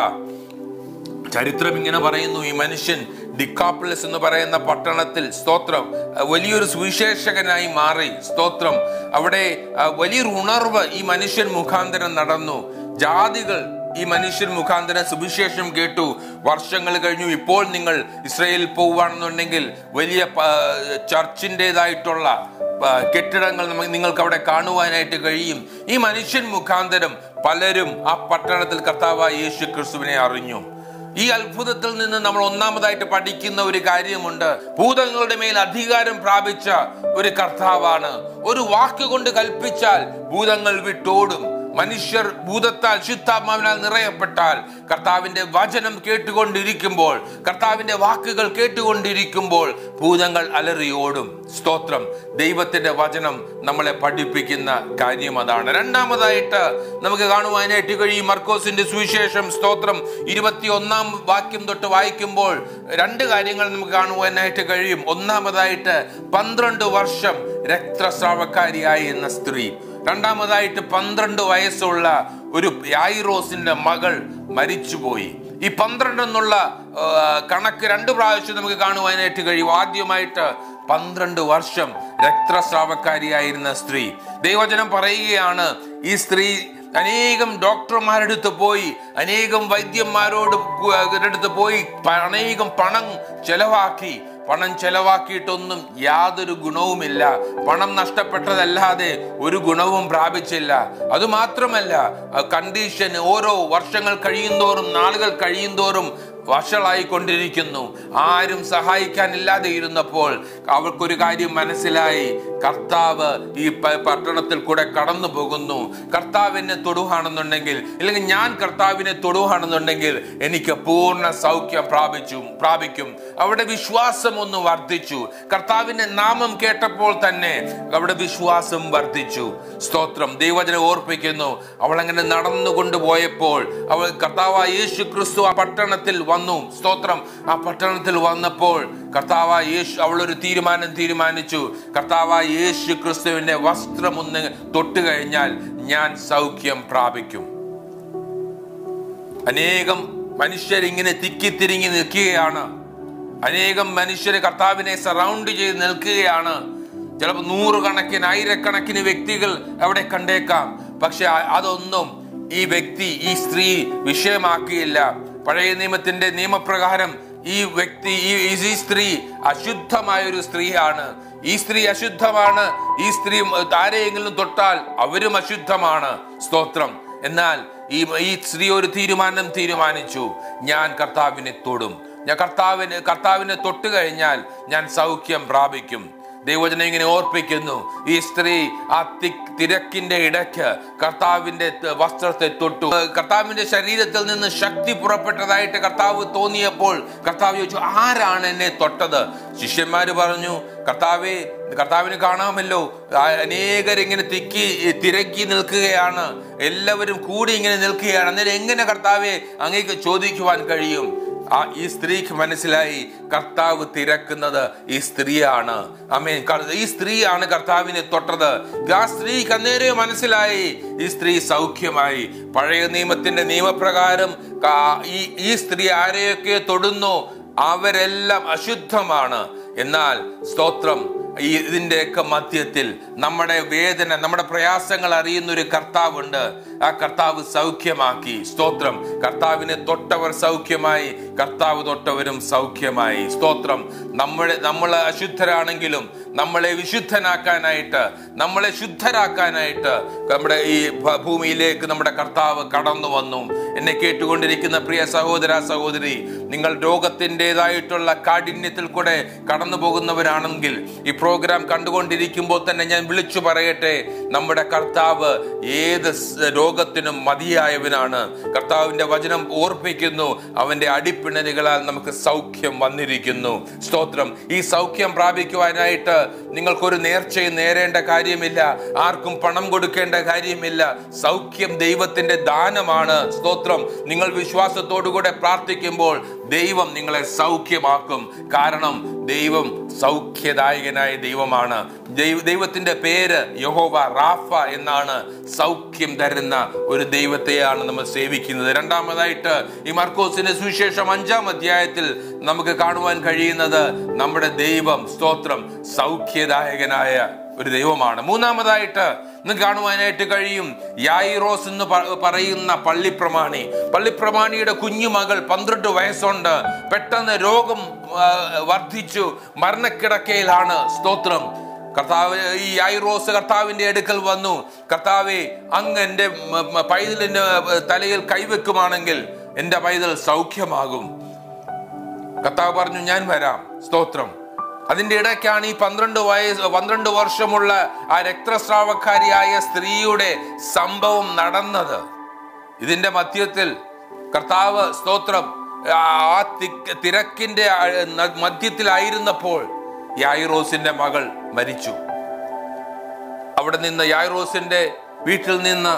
ചരിത്രം ഇങ്ങനെ പറയുന്നു ഈ മനുഷ്യൻ ഡിക്കാപ്പിളസ് എന്ന് പറയുന്ന പട്ടണത്തിൽ സ്തോത്രം അഹ് വലിയൊരു സുവിശേഷകനായി മാറി സ്തോത്രം അവിടെ അഹ് വലിയൊരു ഉണർവ് ഈ മനുഷ്യൻ മുഖാന്തരം നടന്നു ജാതികൾ ഈ മനുഷ്യൻ മുഖാന്തരം സുവിശേഷം കേട്ടു വർഷങ്ങൾ കഴിഞ്ഞു ഇപ്പോൾ നിങ്ങൾ ഇസ്രയേലിൽ പോവുകയാണെന്നുണ്ടെങ്കിൽ വലിയ പ- ചർച്ചിൻ്റെതായിട്ടുള്ള ആ, കെട്ടിടങ്ങൾ നമുക്ക് നിങ്ങൾക്ക് അവിടെ കാണുവാനായിട്ട് കഴിയും ഈ മനുഷ്യൻ മുഖാന്തരം പലരും ആ പട്ടണത്തിൽ കർത്താവായ യേശു ക്രിസ്തുവിനെ അറിഞ്ഞു ഈ അത്ഭുതത്തിൽ നിന്ന് നമ്മൾ ഒന്നാമതായിട്ട് പഠിക്കുന്ന ഒരു കാര്യമുണ്ട് ഭൂതങ്ങളുടെ മേൽ അധികാരം പ്രാപിച്ച ഒരു കർത്താവാണ് ഒരു വാക്ക് കൊണ്ട് കൽപ്പിച്ചാൽ ഭൂതങ്ങൾ വിട്ടോടും മനുഷ്യർ ഭൂതത്താൽ ശുദ്ധാത്മാവിനാൽ നിറയപ്പെട്ടാൽ കർത്താവിന്റെ വചനം കേട്ടുകൊണ്ടിരിക്കുമ്പോൾ കർത്താവിന്റെ വാക്കുകൾ കേട്ടുകൊണ്ടിരിക്കുമ്പോൾ ഭൂതങ്ങൾ അലറിയോടും സ്തോത്രം ദൈവത്തിന്റെ വചനം നമ്മളെ പഠിപ്പിക്കുന്ന കാര്യം അതാണ് രണ്ടാമതായിട്ട് നമുക്ക് കാണുവാനായിട്ട് കഴിയും മർക്കോസിന്റെ സുവിശേഷം സ്തോത്രം ഇരുപത്തി ഒന്നാം വാക്യം തൊട്ട് വായിക്കുമ്പോൾ രണ്ട് കാര്യങ്ങൾ നമുക്ക് കാണുവാനായിട്ട് കഴിയും ഒന്നാമതായിട്ട് പന്ത്രണ്ട് വർഷം രക്തസ്രാവക്കാരിയായി എന്ന സ്ത്രീ രണ്ടാമതായിട്ട് പന്ത്രണ്ട് വയസ്സുള്ള ഒരു യായിറോസിന്റെ മകൾ മരിച്ചുപോയി ഈ പന്ത്രണ്ട് എന്നുള്ള ആ, കണക്ക് രണ്ട് പ്രാവശ്യം നമുക്ക് കാണുവാനായിട്ട് കഴിയും ആദ്യമായിട്ട് പന്ത്രണ്ട് വർഷം രക്തസ്രാവക്കാരിയായിരുന്ന സ്ത്രീ ദൈവജനം പറയുകയാണ് ഈ സ്ത്രീ അനേകം ഡോക്ടർമാരുടെ അടുത്ത് പോയി അനേകം വൈദ്യന്മാരോട് കു- അടുത്ത് പോയി പ- അനേകം പണം ചെലവാക്കി പണം ചെലവാക്കിയിട്ടൊന്നും യാതൊരു ഗുണവുമില്ല പണം നഷ്ടപ്പെട്ടതല്ലാതെ ഒരു ഗുണവും പ്രാപിച്ചില്ല അതുമാത്രമല്ല കണ്ടീഷൻ ഓരോ വർഷങ്ങൾ കഴിയുന്തോറും നാളുകൾ കഴിയുന്തോറും വഷളായി കൊണ്ടിരിക്കുന്നു ആരും സഹായിക്കാനില്ലാതെ ഇരുന്നപ്പോൾ അവൾക്കൊരു കാര്യം മനസ്സിലായി കർത്താവ് ഈ പ- പട്ടണത്തിൽ കൂടെ കടന്നു പോകുന്നു കർത്താവിനെ തൊടുകയാണെന്നുണ്ടെങ്കിൽ അല്ലെങ്കിൽ ഞാൻ കർത്താവിനെ തൊടുകയാണെന്നുണ്ടെങ്കിൽ എനിക്ക് പൂർണ്ണ സൗഖ്യം പ്രാപിച്ചു പ്രാപിക്കും അവിടെ വിശ്വാസം ഒന്ന് വർദ്ധിച്ചു കർത്താവിന്റെ നാമം കേട്ടപ്പോൾ തന്നെ അവിടെ വിശ്വാസം വർദ്ധിച്ചു സ്തോത്രം ദൈവജനം ഓർപ്പിക്കുന്നു അവൾ അങ്ങനെ നടന്നു കൊണ്ടുപോയപ്പോൾ അവൾ കർത്താവായ യേശു ക്രിസ്തു ആ പട്ടണത്തിൽ വന്നു സ്തോത്രം ആ പട്ടണത്തിൽ വന്നപ്പോൾ കർത്താവായ യേശു അവളൊരു തീരുമാനം തീരുമാനിച്ചു കർത്താവായ യേശു ക്രിസ്തുവിന്റെ വസ്ത്രം ഒന്ന് തൊട്ട് കഴിഞ്ഞാൽ ഞാൻ സൗഖ്യം പ്രാപിക്കും അനേകം മനുഷ്യരിങ്ങനെ തിക്കിത്തിരിങ്ങി നിൽക്കുകയാണ് അനേകം മനുഷ്യർ കർത്താവിനെ സറൗണ്ട് ചെയ്ത് നിൽക്കുകയാണ് ചിലപ്പോൾ നൂറുകണക്കിന് ആയിരക്കണക്കിന് വ്യക്തികൾ അവിടെ കണ്ടേക്കാം പക്ഷെ അ- അതൊന്നും ഈ വ്യക്തി ഈ സ്ത്രീ വിഷയമാക്കിയില്ല പഴയ നിയമത്തിന്റെ നിയമപ്രകാരം ഈ വ്യക്തി ഈ ഈ സ്ത്രീ അശുദ്ധമായ ഒരു സ്ത്രീയാണ് ഈ സ്ത്രീ അശുദ്ധമാണ് ഈ സ്ത്രീ ആരെയെങ്കിലും തൊട്ടാൽ അവരും അശുദ്ധമാണ് സ്തോത്രം എന്നാൽ ഈ ഈ സ്ത്രീ ഒരു തീരുമാനം തീരുമാനിച്ചു ഞാൻ കർത്താവിനെ തൊടും ഞാൻ കർത്താവിന് കർത്താവിനെ തൊട്ട് കഴിഞ്ഞാൽ ഞാൻ സൗഖ്യം പ്രാപിക്കും ദൈവജനം ഇങ്ങനെ ഓർപ്പിക്കുന്നു ഈ സ്ത്രീ ആ തി- തിരക്കിന്റെ ഇടയ്ക്ക് കർത്താവിന്റെ ത- വസ്ത്രത്തെ തൊട്ടു കർത്താവിന്റെ ശരീരത്തിൽ നിന്ന് ശക്തി പുറപ്പെട്ടതായിട്ട് കർത്താവ് തോന്നിയപ്പോൾ കർത്താവ് ചോദിച്ചു ആരാണ് എന്നെ തൊട്ടത് ശിഷ്യന്മാര് പറഞ്ഞു കർത്താവെ കർത്താവിന് കാണാമല്ലോ ആ അനേകരിങ്ങനെ തിക്കി തിരക്കി നിൽക്കുകയാണ് എല്ലാവരും കൂടി ഇങ്ങനെ നിൽക്കുകയാണ് അന്നേരം എങ്ങനെ കർത്താവെ അങ്ങേക്ക് ചോദിക്കുവാൻ കഴിയും ആ ഈ സ്ത്രീക്ക് മനസ്സിലായി കർത്താവ് തിരക്കുന്നത് ഈ സ്ത്രീയാണ് അമേൻ ക- ഈ സ്ത്രീയാണ് കർത്താവിനെ തൊട്ടത് ആ സ്ത്രീക്ക് അന്നേരം മനസ്സിലായി ഈ സ്ത്രീ സൗഖ്യമായി പഴയ നിയമത്തിന്റെ നിയമപ്രകാരം കാ- ഈ ഈ സ്ത്രീ ആരെയൊക്കെ തൊടുന്നോ അവരെല്ലാം അശുദ്ധമാണ് എന്നാൽ സ്തോത്രം ഈ ഇതിന്റെയൊക്കെ മധ്യത്തിൽ നമ്മുടെ വേദന നമ്മുടെ പ്രയാസങ്ങൾ അറിയുന്ന ഒരു കർത്താവുണ്ട് ആ കർത്താവ് സൗഖ്യമാക്കി സ്തോത്രം കർത്താവിനെ തൊട്ടവർ സൗഖ്യമായി കർത്താവ് തൊട്ടവരും സൗഖ്യമായി സ്തോത്രം നമ്മുടെ നമ്മൾ അശുദ്ധരാണെങ്കിലും നമ്മളെ വിശുദ്ധനാക്കാനായിട്ട് നമ്മളെ ശുദ്ധരാക്കാനായിട്ട് നമ്മുടെ ഈ ഭ- ഭൂമിയിലേക്ക് നമ്മുടെ കർത്താവ് കടന്നു വന്നു എന്നെ കേട്ടുകൊണ്ടിരിക്കുന്ന പ്രിയ സഹോദര സഹോദരി നിങ്ങൾ രോഗത്തിൻ്റെതായിട്ടുള്ള കാഠിന്യത്തിൽ കൂടെ കടന്നു പോകുന്നവരാണെങ്കിൽ ഈ പ്രോഗ്രാം കണ്ടുകൊണ്ടിരിക്കുമ്പോൾ തന്നെ ഞാൻ വിളിച്ചു പറയട്ടെ നമ്മുടെ കർത്താവ് ഏത് സ് രോഗത്തിനും മതിയായവനാണ് കർത്താവിന്റെ വചനം ഓർപ്പിക്കുന്നു അവന്റെ അടിപ്പിണരുകളാൽ നമുക്ക് സൗഖ്യം വന്നിരിക്കുന്നു സ്തോത്രം ഈ സൗഖ്യം പ്രാപിക്കുവാനായിട്ട് നിങ്ങൾക്കൊരു നേർച്ചയും നേരേണ്ട കാര്യമില്ല ആർക്കും പണം കൊടുക്കേണ്ട കാര്യമില്ല സൗഖ്യം ദൈവത്തിന്റെ ദാനമാണ് സ്തോത്രം നിങ്ങൾ വിശ്വാസത്തോടുകൂടെ പ്രാർത്ഥിക്കുമ്പോൾ ദൈവം നിങ്ങളെ സൗഖ്യമാക്കും കാരണം ദൈവം സൗഖ്യദായകനായ ദൈവമാണ് ദൈവ- ദൈവത്തിന്റെ പേര് യഹോവ റാഫ എന്നാണ് സൗഖ്യം തരുന്ന ഒരു ദൈവത്തെയാണ് നമ്മൾ സേവിക്കുന്നത് രണ്ടാമതായിട്ട് ഈ മർക്കോസിന്റെ സുവിശേഷം അഞ്ചാം അധ്യായത്തിൽ നമുക്ക് കാണുവാൻ കഴിയുന്നത് നമ്മുടെ ദൈവം സ്തോത്രം സൗഖ്യദായകനായ ഒരു ദൈവമാണ് മൂന്നാമതായിട്ട് ഇന്ന് കാണുവാനായിട്ട് കഴിയും യായിറോസ് എന്ന് പ- പറയുന്ന പള്ളിപ്രമാണി പള്ളിപ്രമാണിയുടെ കുഞ്ഞുമകൾ പന്ത്രണ്ട് വയസ്സുണ്ട് പെട്ടെന്ന് രോഗം ആ, വർദ്ധിച്ചു മരണക്കിടക്കയിലാണ് സ്തോത്രം കർത്താവ് ഈ യായിറോസ് കർത്താവിന്റെ അടുക്കൽ വന്നു കർത്താവെ അങ്ങ് എൻ്റെ മ- മ- പൈതലിന്റെ തലയിൽ കൈവെക്കുമാണെങ്കിൽ എൻ്റെ പൈതൽ സൗഖ്യമാകും കർത്താവ് പറഞ്ഞു ഞാൻ വരാം സ്തോത്രം അതിന്റെ ഇടയ്ക്കാണ് ഈ പന്ത്രണ്ട് വയസ്സ് പന്ത്രണ്ട് വർഷമുള്ള ആ രക്തസ്രാവക്കാരിയായ സ്ത്രീയുടെ സംഭവം നടന്നത് ഇതിന്റെ മധ്യത്തിൽ കർത്താവ് സ്തോത്രം ആ തി- തിരക്കിന്റെ ആ, ന- മധ്യത്തിലായിരുന്നപ്പോൾ യായിറോസിന്റെ മകൾ മരിച്ചു അവിടെ നിന്ന് യായിറോസിന്റെ വീട്ടിൽ നിന്ന്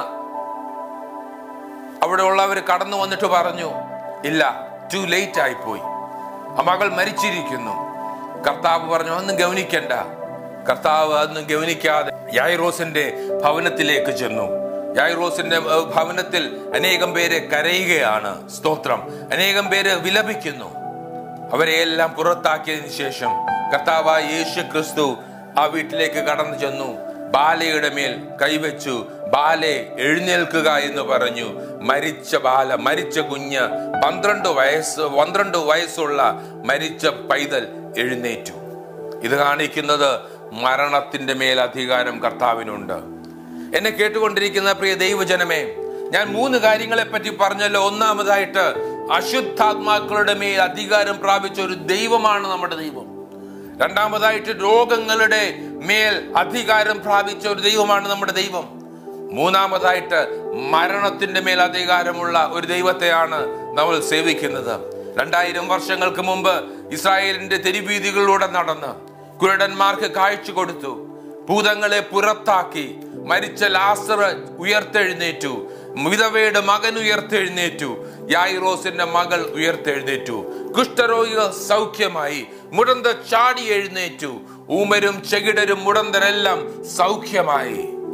അവിടെ ഉള്ളവർ കടന്നു വന്നിട്ട് പറഞ്ഞു ഇല്ല ടു ലേറ്റ് ആയിപ്പോയി ആ മകൾ മരിച്ചിരിക്കുന്നു കർത്താവ് പറഞ്ഞു അതൊന്നും ഗവനിക്കണ്ട കർത്താവ് അതൊന്നും ഗവനിക്കാതെ യായിറോസിന്റെ ഭവനത്തിലേക്ക് ചെന്നു യായിറോസിന്റെ ഏർ, ഭവനത്തിൽ അനേകം പേര് കരയുകയാണ് സ്തോത്രം അനേകം പേര് വിലപിക്കുന്നു അവരെ എല്ലാം പുറത്താക്കിയതിനു ശേഷം കർത്താവായ യേശു ക്രിസ്തു ആ വീട്ടിലേക്ക് കടന്നു ചെന്നു ബാലയുടെ മേൽ കൈവച്ചു ബാലെ എഴുന്നേൽക്കുക എന്ന് പറഞ്ഞു മരിച്ച ബാല മരിച്ച കുഞ്ഞ് പന്ത്രണ്ട് വയസ്സ് പന്ത്രണ്ട് വയസ്സുള്ള മരിച്ച പൈതൽ എഴുന്നേറ്റു ഇത് കാണിക്കുന്നത് മരണത്തിന്റെ മേൽ അധികാരം കർത്താവിനുണ്ട് എന്നെ കേട്ടുകൊണ്ടിരിക്കുന്ന പ്രിയ ദൈവജനമേ ഞാൻ മൂന്ന് കാര്യങ്ങളെ പറ്റി പറഞ്ഞല്ലോ ഒന്നാമതായിട്ട് അശുദ്ധാത്മാക്കളുടെ മേൽ അധികാരം പ്രാപിച്ച ഒരു ദൈവമാണ് നമ്മുടെ ദൈവം രണ്ടാമതായിട്ട് രോഗങ്ങളുടെ മേൽ അധികാരം പ്രാപിച്ച ഒരു ദൈവമാണ് നമ്മുടെ ദൈവം മൂന്നാമതായിട്ട് മരണത്തിന്റെ മേൽ അധികാരമുള്ള ഒരു ദൈവത്തെയാണ് നമ്മൾ സേവിക്കുന്നത് രണ്ടായിരം വർഷങ്ങൾക്ക് മുമ്പ് ഇസ്രായേലിന്റെ തെരുവീതികളിലൂടെ നടന്ന് കുരുടന്മാർക്ക് കാഴ്ച കൊടുത്തു ഭൂതങ്ങളെ പുറത്താക്കി മരിച്ച ലാസർ ഉയർത്തെഴുന്നേറ്റു വിധവയുടെ മകൻ ഉയർത്തെഴുന്നേറ്റു യായിറോസിന്റെ മകൾ ഉയർത്തെഴുന്നേറ്റു കുഷ്ഠരോഗികൾ സൗഖ്യമായി മുടന്ത ചാടി എഴുന്നേറ്റു ഊമരും ചെകിടരും മുടന്തരെല്ലാം സൗഖ്യമായി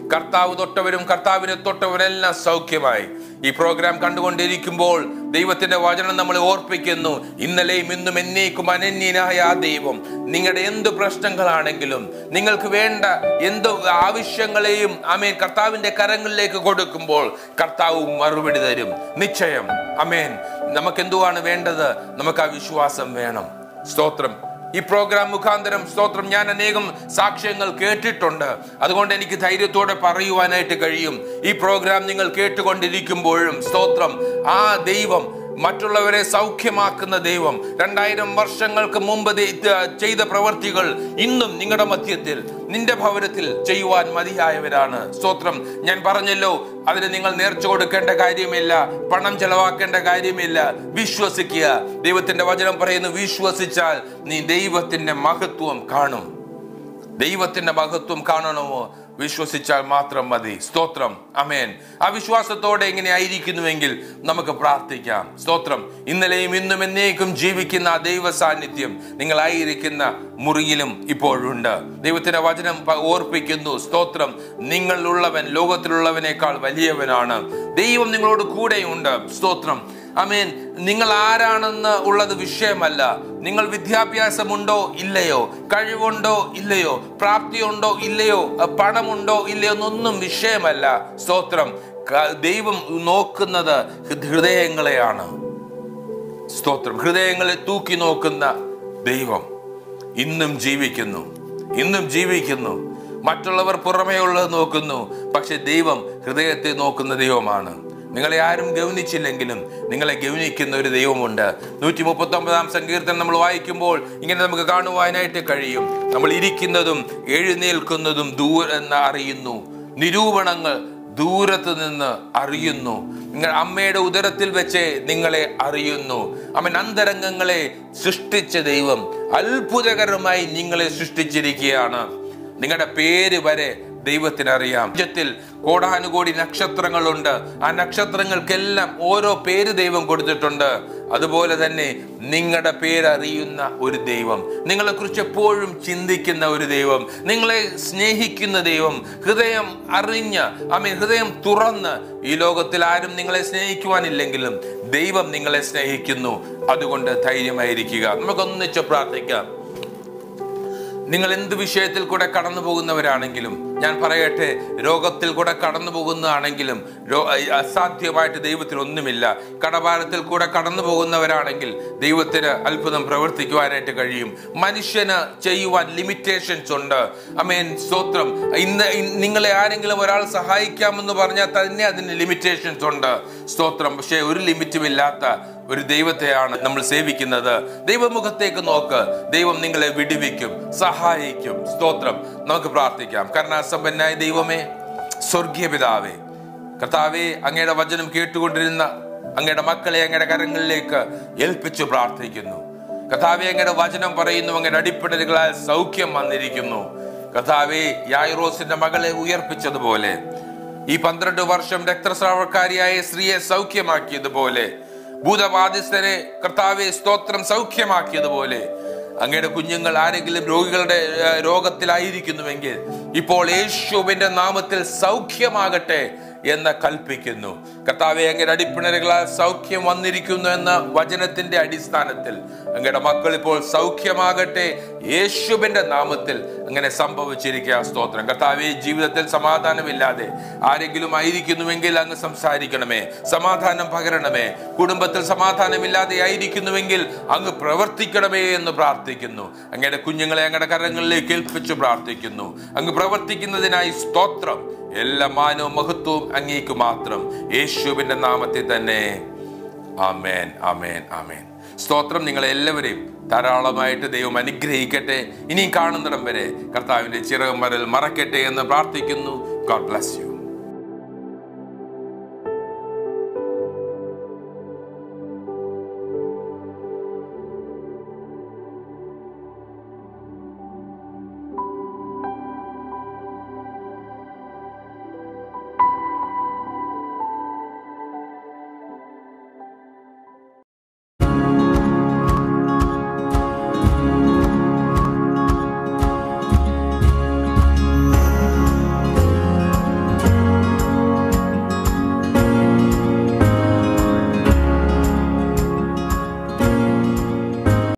കർത്താവ് തൊട്ടവരും കർത്താവിനെ തൊട്ടവരെല്ലാം സൗഖ്യമായി ഈ പ്രോഗ്രാം കണ്ടുകൊണ്ടിരിക്കുമ്പോൾ ദൈവത്തിന്റെ വചനം നമ്മളെ ഓർപ്പിക്കുന്നു ഇന്നലെയും ഇന്നും എന്നേക്കും അനന്യനായ ആ ദൈവം നിങ്ങളുടെ എന്ത് പ്രശ്നങ്ങളാണെങ്കിലും നിങ്ങൾക്ക് വേണ്ട എന്ത് ആവശ്യങ്ങളെയും അമേൻ കർത്താവിന്റെ കരങ്ങളിലേക്ക് കൊടുക്കുമ്പോൾ കർത്താവ് മറുപടി തരും നിശ്ചയം അമേൻ നമുക്ക് എന്തുവാണ് വേണ്ടത് നമുക്ക് ആ വിശ്വാസം വേണം സ്തോത്രം ഈ പ്രോഗ്രാം മുഖാന്തരം സ്തോത്രം ഞാൻ അനേകം സാക്ഷ്യങ്ങൾ കേട്ടിട്ടുണ്ട് അതുകൊണ്ട് എനിക്ക് ധൈര്യത്തോടെ പറയുവാനായിട്ട് കഴിയും ഈ പ്രോഗ്രാം നിങ്ങൾ കേട്ടുകൊണ്ടിരിക്കുമ്പോഴും സ്തോത്രം ആ ദൈവം മറ്റുള്ളവരെ സൗഖ്യമാക്കുന്ന ദൈവം രണ്ടായിരം വർഷങ്ങൾക്ക് മുമ്പ് ദേ- ഇത് ചെയ്ത പ്രവർത്തികൾ ഇന്നും നിങ്ങളുടെ മധ്യത്തിൽ നിന്റെ ഭവനത്തിൽ ചെയ്യുവാൻ മതിയായവരാണ് സ്തോത്രം ഞാൻ പറഞ്ഞല്ലോ അതിന് നിങ്ങൾ നേർച്ച കൊടുക്കേണ്ട കാര്യമില്ല പണം ചെലവാക്കേണ്ട കാര്യമില്ല വിശ്വസിക്കുക ദൈവത്തിന്റെ വചനം പറയുന്നു വിശ്വസിച്ചാൽ നീ ദൈവത്തിന്റെ മഹത്വം കാണും ദൈവത്തിന്റെ മഹത്വം കാണണമോ വിശ്വസിച്ചാൽ മാത്രം മതി സ്തോത്രം അമേൻ ആ വിശ്വാസത്തോടെ ഇങ്ങനെ ആയിരിക്കുന്നുവെങ്കിൽ നമുക്ക് പ്രാർത്ഥിക്കാം സ്തോത്രം ഇന്നലെയും ഇന്നും എന്നേക്കും ജീവിക്കുന്ന ആ ദൈവ സാന്നിധ്യം നിങ്ങളായിരിക്കുന്ന മുറിയിലും ഇപ്പോഴുണ്ട് ദൈവത്തിന്റെ വചനം പ- ഓർപ്പിക്കുന്നു സ്തോത്രം നിങ്ങളിലുള്ളവൻ ലോകത്തിലുള്ളവനേക്കാൾ വലിയവനാണ് ദൈവം നിങ്ങളോട് കൂടെയുണ്ട് സ്തോത്രം അമേൻ നിങ്ങൾ ആരാണെന്ന് ഉള്ളത് വിഷയമല്ല നിങ്ങൾ വിദ്യാഭ്യാസമുണ്ടോ ഇല്ലയോ കഴിവുണ്ടോ ഇല്ലയോ പ്രാപ്തിയുണ്ടോ ഇല്ലയോ അഹ് പണമുണ്ടോ ഇല്ലയോ എന്നൊന്നും വിഷയമല്ല സ്തോത്രം ക- ദൈവം നോക്കുന്നത് ഹൃ- ഹൃദയങ്ങളെയാണ് സ്തോത്രം ഹൃദയങ്ങളെ തൂക്കി നോക്കുന്ന ദൈവം ഇന്നും ജീവിക്കുന്നു ഇന്നും ജീവിക്കുന്നു മറ്റുള്ളവർ പുറമേ ഉള്ളത് നോക്കുന്നു പക്ഷെ ദൈവം ഹൃദയത്തെ നോക്കുന്ന ദൈവമാണ് നിങ്ങളെ ആരും ഗൗനിച്ചില്ലെങ്കിലും നിങ്ങളെ ഗൗനിക്കുന്ന ഒരു ദൈവമുണ്ട് നൂറ്റി മുപ്പത്തി ഒമ്പതാം സങ്കീർത്തനം നമ്മൾ വായിക്കുമ്പോൾ ഇങ്ങനെ നമുക്ക് കാണുവാനായിട്ട് കഴിയും നമ്മൾ ഇരിക്കുന്നതും എഴുന്നേൽക്കുന്നതും ദൂരെന്ന് അറിയുന്നു നിരൂപണങ്ങൾ ദൂരത്ത് നിന്ന് അറിയുന്നു നിങ്ങൾ അമ്മയുടെ ഉദരത്തിൽ വെച്ച് നിങ്ങളെ അറിയുന്നു അവൻ അന്തരംഗങ്ങളെ സൃഷ്ടിച്ച ദൈവം അത്ഭുതകരമായി നിങ്ങളെ സൃഷ്ടിച്ചിരിക്കുകയാണ് നിങ്ങളുടെ പേര് വരെ ദൈവത്തിനറിയാം രാജ്യത്തിൽ കോടാനുകോടി നക്ഷത്രങ്ങളുണ്ട് ആ നക്ഷത്രങ്ങൾക്കെല്ലാം ഓരോ പേര് ദൈവം കൊടുത്തിട്ടുണ്ട് അതുപോലെ തന്നെ നിങ്ങളുടെ പേരറിയുന്ന ഒരു ദൈവം നിങ്ങളെക്കുറിച്ച് എപ്പോഴും ചിന്തിക്കുന്ന ഒരു ദൈവം നിങ്ങളെ സ്നേഹിക്കുന്ന ദൈവം ഹൃദയം അറിഞ്ഞ് ആമീൻ ഹൃദയം തുറന്ന് ഈ ലോകത്തിൽ ആരും നിങ്ങളെ സ്നേഹിക്കുവാനില്ലെങ്കിലും ദൈവം നിങ്ങളെ സ്നേഹിക്കുന്നു അതുകൊണ്ട് ധൈര്യമായിരിക്കുക നമുക്കൊന്നിച്ച് പ്രാർത്ഥിക്കാം നിങ്ങൾ എന്ത് വിഷയത്തിൽ കൂടെ കടന്നു പോകുന്നവരാണെങ്കിലും ഞാൻ പറയട്ടെ രോഗത്തിൽ കൂടെ കടന്നു പോകുന്നതാണെങ്കിലും രോ- അസാധ്യമായിട്ട് ദൈവത്തിന് ഒന്നുമില്ല കടഭാരത്തിൽ കൂടെ കടന്നു പോകുന്നവരാണെങ്കിൽ ദൈവത്തിന് അത്ഭുതം പ്രവർത്തിക്കുവാനായിട്ട് കഴിയും മനുഷ്യന് ചെയ്യുവാൻ ലിമിറ്റേഷൻസ് ഉണ്ട് അമേൻ സ്തോത്രം ഇന്ന് ഇന്ന് നിങ്ങളെ ആരെങ്കിലും ഒരാൾ സഹായിക്കാമെന്ന് പറഞ്ഞാൽ തന്നെ അതിന് ലിമിറ്റേഷൻസ് ഉണ്ട് സ്തോത്രം പക്ഷേ ഒരു ലിമിറ്റും ഇല്ലാത്ത ഒരു ദൈവത്തെയാണ് നമ്മൾ സേവിക്കുന്നത് ദൈവമുഖത്തേക്ക് നോക്ക് ദൈവം നിങ്ങളെ വിടുവിക്കും സഹായിക്കും സ്തോത്രം നമുക്ക് പ്രാർത്ഥിക്കാം കരുണാസമ്പന്നായ ദൈവമേ സ്വർഗീയ പിതാവേ കർത്താവെ അങ്ങയുടെ വചനം കേട്ടുകൊണ്ടിരുന്ന അങ്ങയുടെ മക്കളെ അങ്ങയുടെ കരങ്ങളിലേക്ക് ഏൽപ്പിച്ചു പ്രാർത്ഥിക്കുന്നു കർത്താവെ അങ്ങയുടെ വചനം പറയുന്നു അങ്ങയുടെ അടിപ്പിടലുകളാൽ സൗഖ്യം വന്നിരിക്കുന്നു കർത്താവെ യായിറോസിന്റെ മകളെ ഉയർപ്പിച്ചതുപോലെ ഈ പന്ത്രണ്ട് വർഷം രക്തസ്രാവക്കാരിയായ സ്ത്രീയെ സൗഖ്യമാക്കിയതുപോലെ ഭൂതബാധിസ്ഥരെ കർത്താവെ സ്തോത്രം സൗഖ്യമാക്കിയതുപോലെ അങ്ങയുടെ കുഞ്ഞുങ്ങൾ ആരെങ്കിലും രോഗികളുടെ ഏ, രോഗത്തിലായിരിക്കുന്നുവെങ്കിൽ ഇപ്പോൾ യേശുവിന്റെ നാമത്തിൽ സൗഖ്യമാകട്ടെ എന്ന് കൽപ്പിക്കുന്നു കർത്താവെ അങ്ങയുടെ അടിപ്പിണരുകളാൽ സൗഖ്യം വന്നിരിക്കുന്നു എന്ന വചനത്തിന്റെ അടിസ്ഥാനത്തിൽ അങ്ങയുടെ മക്കൾ ഇപ്പോൾ സൗഖ്യമാകട്ടെ യേശുവിന്റെ നാമത്തിൽ അങ്ങനെ സംഭവിച്ചിരിക്കുക സ്തോത്രം കർത്താവെ ജീവിതത്തിൽ സമാധാനമില്ലാതെ ആരെങ്കിലും ആയിരിക്കുന്നുവെങ്കിൽ അങ്ങ് സംസാരിക്കണമേ സമാധാനം പകരണമേ കുടുംബത്തിൽ സമാധാനമില്ലാതെ ആയിരിക്കുന്നുവെങ്കിൽ അങ്ങ് പ്രവർത്തിക്കണമേ എന്ന് പ്രാർത്ഥിക്കുന്നു അങ്ങയുടെ കുഞ്ഞുങ്ങളെ അങ്ങയുടെ കരങ്ങളിലേക്ക് ഏൽപ്പിച്ചു പ്രാർത്ഥിക്കുന്നു അങ്ങ് പ്രവർത്തിക്കുന്നതിനായി സ്തോത്രം എല്ലാ മാനവും മഹത്വവും അങ്ങേക്ക് മാത്രം യേശുവിന്റെ നാമത്തിൽ തന്നെ ആമേൻ ആമേൻ ആമേൻ സ്തോത്രം നിങ്ങളെ എല്ലാവരെയും ധാരാളമായിട്ട് ദൈവം അനുഗ്രഹിക്കട്ടെ ഇനിയും കാണുന്നിടം വരെ കർത്താവിന്റെ ചിറകുമരൽ മറക്കട്ടെ എന്ന് പ്രാർത്ഥിക്കുന്നു ഗോഡ് ബ്ലസ് യു